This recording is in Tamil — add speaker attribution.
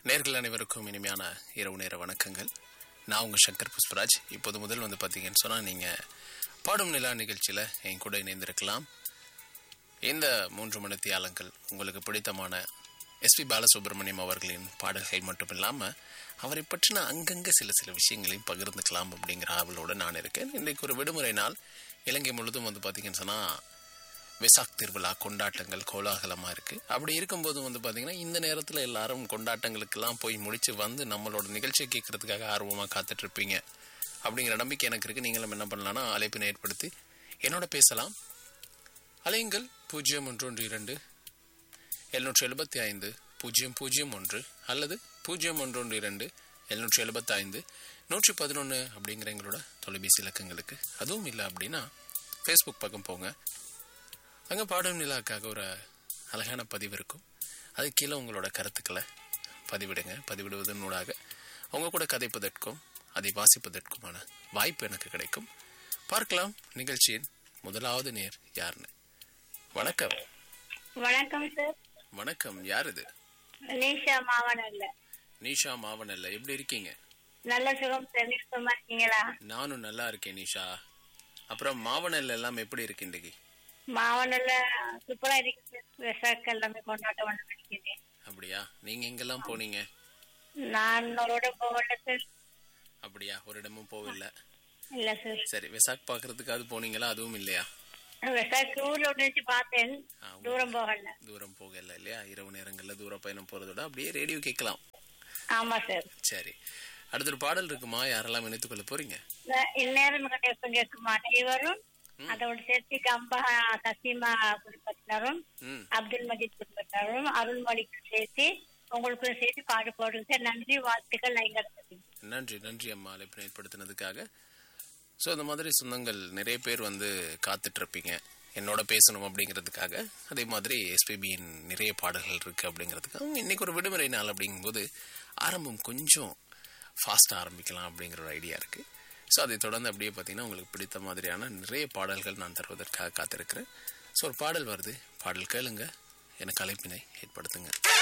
Speaker 1: நேர்கள் அனைவருக்கும் இனிமையான இரவு நேர வணக்கங்கள் நான் உங்கள் சங்கர் புஷ்பராஜ் இப்போது முதல் வந்து பார்த்தீங்கன்னு சொன்னால் நீங்கள் பாடும் நிலா நிகழ்ச்சியில் என் கூட இணைந்திருக்கலாம் இந்த மூன்று மணித்தியாலங்கள் உங்களுக்கு பிடித்தமான எஸ்பி பாலசுப்ரமணியம் அவர்களின் பாடல்கள் மட்டும் இல்லாமல் அவரை பற்றின அங்கங்கே சில சில விஷயங்களையும் பகிர்ந்துக்கலாம் அப்படிங்கிற ஆவலோடு நான் இருக்கேன் இன்றைக்கு ஒரு விடுமுறை நாள் இலங்கை முழுதும் வந்து பார்த்தீங்கன்னு சொன்னால் வெசாக் திருவிழா கொண்டாட்டங்கள் கோலாகலமாக இருக்குது அப்படி இருக்கும்போது வந்து பார்த்திங்கன்னா இந்த நேரத்தில் எல்லாரும் கொண்டாட்டங்களுக்கெல்லாம் போய் முடித்து வந்து நம்மளோட நிகழ்ச்சியை கேட்குறதுக்காக ஆர்வமாக காத்துட்ருப்பீங்க அப்படிங்கிற நம்பிக்கை எனக்கு இருக்குது நீங்களும் என்ன பண்ணலாம்னா அழைப்பினை ஏற்படுத்தி என்னோட பேசலாம் அலையுங்கள் பூஜ்ஜியம் ஒன்று ஒன்று இரண்டு எழுநூற்றி எழுபத்தி ஐந்து பூஜ்ஜியம் பூஜ்ஜியம் ஒன்று அல்லது பூஜ்ஜியம் ஒன்று ஒன்று இரண்டு எழுநூற்றி எழுபத்தி ஐந்து நூற்றி பதினொன்று அப்படிங்கிற எங்களோட தொலைபேசி இலக்கங்களுக்கு அதுவும் இல்லை அப்படின்னா ஃபேஸ்புக் பக்கம் போங்க அங்கே பாடும் நிலாக்காக ஒரு அழகான பதிவு இருக்கும் அது கீழே உங்களோட கருத்துக்களை பதிவிடுங்க பதிவிடுவதனூடாக அவங்க கூட கதைப்பதற்கும் அதை வாசிப்பதற்குமான வாய்ப்பு எனக்கு கிடைக்கும் பார்க்கலாம் நிகழ்ச்சியின் முதலாவது நேர் யாருன்னு வணக்கம்
Speaker 2: வணக்கம் சார்
Speaker 1: வணக்கம் யார் இது
Speaker 2: நிஷா மாவனல்ல
Speaker 1: நீஷா மாவனல்ல எப்படி இருக்கீங்க
Speaker 2: நல்ல சுகம் சார் நீங்க சும்மா இருக்கீங்களா
Speaker 1: நானும் நல்லா இருக்கேன் நீஷா அப்புறம் மாவனல்ல எல்லாம் எப்படி இருக்கு இன்றைக்கு
Speaker 2: மாவனல்ல சூப்பரா இருக்கு சார் விசாக்கு எல்லாமே கொண்டாட்டம் பண்ண நினைக்கிறேன்
Speaker 1: அப்படியா நீங்க எங்கெல்லாம் போனீங்க
Speaker 2: நான் அவரோட போகல சார்
Speaker 1: அப்படியா ஒரு இடமும் போகல
Speaker 2: இல்ல சார்
Speaker 1: சரி வெசாக் பாக்குறதுக்காவது போனீங்களா அதுவும் இல்லையா
Speaker 2: விசாக்கு ஊர்ல ஒன்று வச்சு பார்த்தேன்
Speaker 1: ஆ,
Speaker 2: தூரம் போகல
Speaker 1: தூரம் போகல இல்லையா இரவு நேரங்கள்ல தூர பயணம் போறதோட அப்படியே ரேடியோ கேட்கலாம்
Speaker 2: ஆமா சார்
Speaker 1: சரி அடுத்த ஒரு பாடல் இருக்குமா யாரெல்லாம் இணைத்துக் கொள்ள போறீங்க
Speaker 2: நான் இந்நேரம் எப்ப கேட்க மாட்டேன் இவரும் அதோட சேர்த்து கம்பா சசீமா குடும்பத்தினரும்
Speaker 1: ம்
Speaker 2: அப்துல் மஜீத் குடும்பத்தினரும் அருள்மொழிக்கும் சேர்த்து உங்களுக்கும் சேர்த்து பாடு போடுங்க சார் நன்றி வாழ்த்துக்கள் லைங்க
Speaker 1: நன்றி நன்றி அம்மா அழைப்பு ஏற்படுத்தினதுக்காக ஸோ அந்த மாதிரி சொந்தங்கள் நிறைய பேர் வந்து காத்துட்டு இருப்பீங்க என்னோட பேசணும் அப்படிங்கிறதுக்காக அதே மாதிரி எஸ்பிபியின் நிறைய பாடல்கள் இருக்கு அப்படிங்கிறதுக்காக இன்னைக்கு ஒரு விடுமுறை நாள் அப்படிங்கும்போது ஆரம்பம் கொஞ்சம் ஃபாஸ்ட்டாக ஆரம்பிக்கலாம் அப்படிங்கிற ஒரு ஐடியா இருக்கு ஸோ அதை தொடர்ந்து அப்படியே பார்த்தீங்கன்னா உங்களுக்கு பிடித்த மாதிரியான நிறைய பாடல்கள் நான் தருவதற்காக காத்திருக்கிறேன் ஸோ ஒரு பாடல் வருது பாடல் கேளுங்க எனக்கு அழைப்பினை ஏற்படுத்துங்க